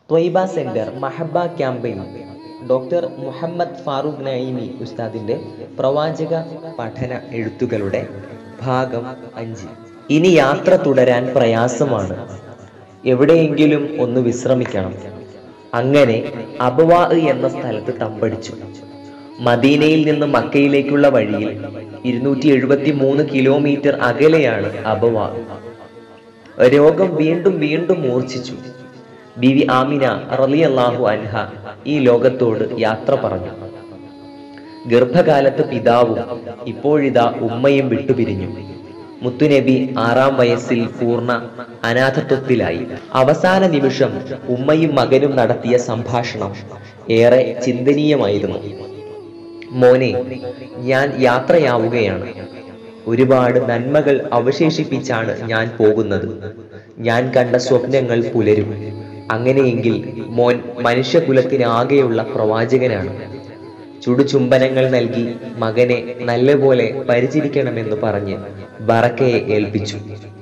Taiba centre Mahabba campaign doctor Muhammad Farooq Naeemi ഉസ്താദിന്റെ പ്രവാചക പഠന എഴുത്തുകളുടെ ഭാഗം അഞ്ച് ഇനി യാത്ര തുടരാൻ പ്രയാസമാണ് എവിടെയെങ്കിലും ഒന്ന് വിശ്രമിക്കണം അങ്ങനെ അബവാ എന്ന സ്ഥലത്ത് തമ്പടിച്ചു മദീനയിൽ നിന്ന് മക്കയിലേക്കുള്ള വഴിയിൽ ഇരുന്നൂറ്റി എഴുപത്തി മൂന്ന് കിലോമീറ്റർ അകലെയാണ് അബവാ രോഗം വീണ്ടും വീണ്ടും മൂർച്ഛിച്ചു ബിവി ആമിന റളിയല്ലാഹു അൻഹ ഈ ലോകത്തോട് യാത്ര പറഞ്ഞു ഗർഭകാലത്ത് പിതാവും ഇപ്പോഴിതാ ഉമ്മയും വിട്ടുപിരിഞ്ഞു മുത്തുനബി ആറാം വയസ്സിൽ പൂർണ്ണ അനാഥത്വത്തിലായി അവസാന നിമിഷം ഉമ്മയും മകനും നടത്തിയ സംഭാഷണം ഏറെ ചിന്തനീയമായിരുന്നു മോനെ ഞാൻ യാത്രയാവുകയാണ് ഒരുപാട് നന്മകൾ അവശേഷിപ്പിച്ചാണ് ഞാൻ പോകുന്നത് ഞാൻ കണ്ട സ്വപ്നങ്ങൾ പുലരും അങ്ങനെയെങ്കിൽ മോൻ മനുഷ്യകുലത്തിനാകെയുള്ള പ്രവാചകനാണ് ചുടുചുംബനങ്ങൾ നൽകി മകനെ നല്ലപോലെ പരിചരിക്കണമെന്ന് പറഞ്ഞ് ബറക്കയെ ഏൽപ്പിച്ചു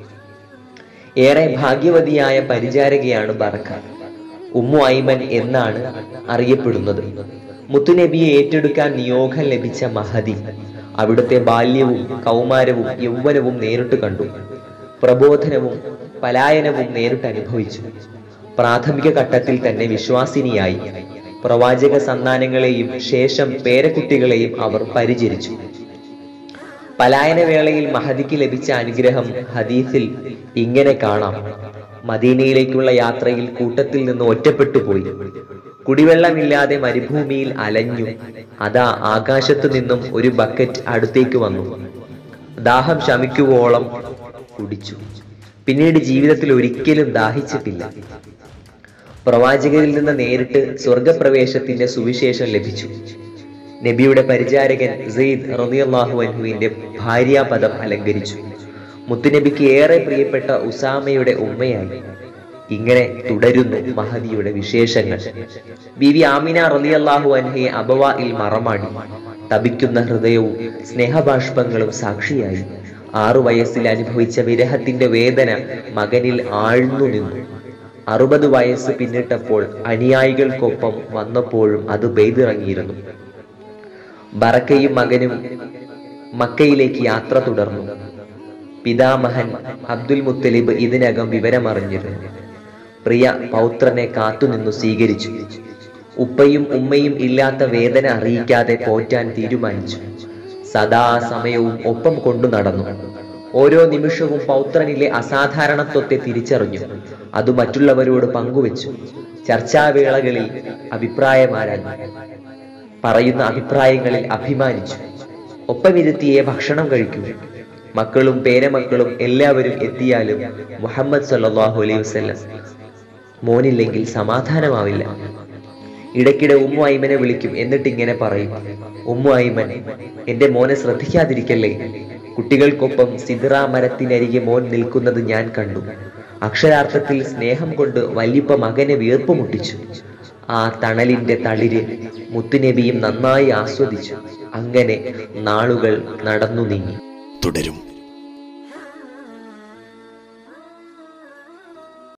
ഏറെ ഭാഗ്യവതിയായ പരിചാരകയാണ് ബറക്ക ഉമ്മു ഐമൻ എന്നാണ് അറിയപ്പെടുന്നത് മുത്തുനബിയെ ഏറ്റെടുക്കാൻ നിയോഗം ലഭിച്ച മഹതി അവിടുത്തെ ബാല്യവും കൗമാരവും യൗവനവും നേരിട്ട് കണ്ടു പ്രബോധനവും പലായനവും നേരിട്ട് അനുഭവിച്ചു പ്രാഥമിക ഘട്ടത്തിൽ തന്നെ വിശ്വാസിനിയായി പ്രവാചക സന്താനങ്ങളെയും ശേഷം പേരക്കുട്ടികളെയും അവർ പരിചരിച്ചു പലായന വേളയിൽ മഹദിക്ക് ലഭിച്ച അനുഗ്രഹം ഹദീസിൽ ഇങ്ങനെ കാണാം മദീനയിലേക്കുള്ള യാത്രയിൽ കൂട്ടത്തിൽ നിന്ന് ഒറ്റപ്പെട്ടു പോയി കുടിവെള്ളമില്ലാതെ മരുഭൂമിയിൽ അലഞ്ഞു അതാ ആകാശത്തു നിന്നും ഒരു ബക്കറ്റ് അടുത്തേക്ക് വന്നു ദാഹം ശമിക്കുവോളം കുടിച്ചു പിന്നീട് ജീവിതത്തിൽ ഒരിക്കലും ദാഹിച്ചിട്ടില്ല പ്രവാചകരിൽ നിന്ന് നേരിട്ട് സ്വർഗപ്രവേശത്തിന്റെ സുവിശേഷം ലഭിച്ചു നബിയുടെ പരിചാരകൻ സെയ്ദ് റളിയല്ലാഹു അൻഹുവിന്റെ ഭാര്യാപദം അലങ്കരിച്ചു മുത്തുനബിക്ക് ഏറെ പ്രിയപ്പെട്ട ഉസാമയുടെ ഉമ്മയായി ഇങ്ങനെ തുടരുന്നു മഹദിയുടെ വിശേഷങ്ങൾ ബിവി ആമിന റളിയല്ലാഹു അൻഹയെ അബവായിൽ മറമാടി തപിക്കുന്ന ഹൃദയവും സ്നേഹബാഷ്പങ്ങളും സാക്ഷിയായി ആറു വയസ്സിൽ അനുഭവിച്ച വിരഹത്തിന്റെ വേദന മകനിൽ ആഴ്ന്നു നിന്നു അറുപത് വയസ്സ് പിന്നിട്ടപ്പോൾ അനുയായികൾക്കൊപ്പം വന്നപ്പോഴും അത് പെയ്തിറങ്ങിയിരുന്നു ബറക്കയും മകനും മക്കയിലേക്ക് യാത്ര തുടർന്നു പിതാമഹൻ അബ്ദുൽ മുത്തലിബ് ഇതിനകം വിവരമറിഞ്ഞിരുന്നു പ്രിയ പൗത്രനെ കാത്തുനിന്നു സ്വീകരിച്ചു ഉപ്പയും ഉമ്മയും ഇല്ലാത്ത വേദന അറിയിക്കാതെ പോറ്റാൻ തീരുമാനിച്ചു സദാസമയവും ഒപ്പം കൊണ്ടു നടന്നു ഓരോ നിമിഷവും പൗത്രനിലെ അസാധാരണത്വത്തെ തിരിച്ചറിഞ്ഞു അത് മറ്റുള്ളവരോട് പങ്കുവച്ചു ചർച്ചാവേളകളിൽ അഭിപ്രായമാരാഞ്ഞു പറയുന്ന അഭിപ്രായങ്ങളിൽ അഭിമാനിച്ചു ഒപ്പമിരുത്തിയെ ഭക്ഷണം കഴിക്കൂ മക്കളും പേരമക്കളും എല്ലാവരും എത്തിയാലും മുഹമ്മദ് സല്ലാഹു അലൈഹി വസ്ലം മോനില്ലെങ്കിൽ സമാധാനമാവില്ല ഇടയ്ക്കിടെ ഉമ്മു ഐമനെ വിളിക്കും എന്നിട്ട് ഇങ്ങനെ പറയും ഉമ്മു ഐമൻ എന്റെ മോനെ ശ്രദ്ധിക്കാതിരിക്കല്ലേ കുട്ടികൾക്കൊപ്പം സിദ്റ മരത്തിനരികെ മോൻ നിൽക്കുന്നത് ഞാൻ കണ്ടു അക്ഷരാർത്ഥത്തിൽ സ്നേഹം കൊണ്ട് വല്യപ്പ മകനെ വീർപ്പ് മുട്ടിച്ചു ആ തണലിന്റെ തളിര് മുത്തുനബിയും നന്നായി ആസ്വദിച്ചു അങ്ങനെ നാളുകൾ നടന്നു നീങ്ങി തുടരും